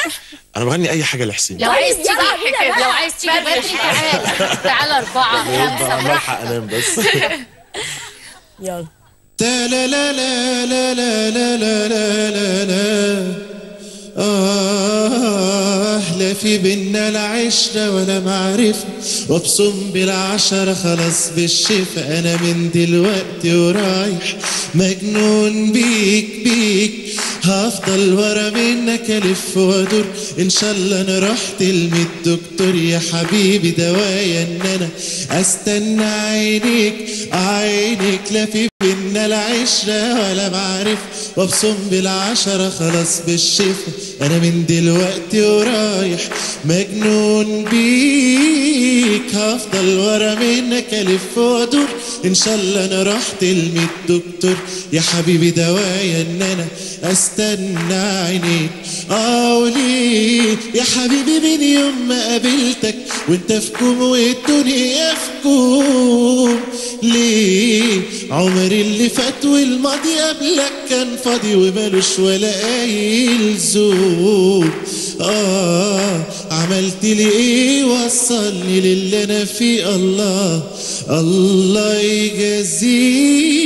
انا بغني اي حاجه لحسين لو عايز طيب، تيجي يلا بينا بقى. لو عايز تيجي بدري تعال تعال أربعة خمسة يبقى براحتك ملحق انام بس يلا تا لا لا لا لا لا لا لا لا لا لا آه لا في بينا لا عشرة ولا معرفة وابصم بالعشرة خلاص بالشفا أنا من دلوقتي ورايح مجنون بيك بيك هفضل ورا منك ألف وأدور إن شاء الله أنا رحت لميت دكتور يا حبيبي دوايا إن أنا أستنى عينيك عينيك لا في بينا العشرة ولا معرفة وابصم بالعشرة خلاص بالشفا أنا من دلوقتي ورايح مجنون بيك هفضل ورا منك ألف وأدور إن شاء الله أنا رحت لميت دكتور يا حبيبي دوايا إن أنا أستنى عينيك آه وليه يا حبيبي من يوم ما قابلتك وانت في كوم والدنيا في كوم ليه عمري اللي فات والماضي قبلك كان فاضي ومالوش ولا اي لزوم اه عملت لي ايه وصلني للي انا فيه الله الله يجازيك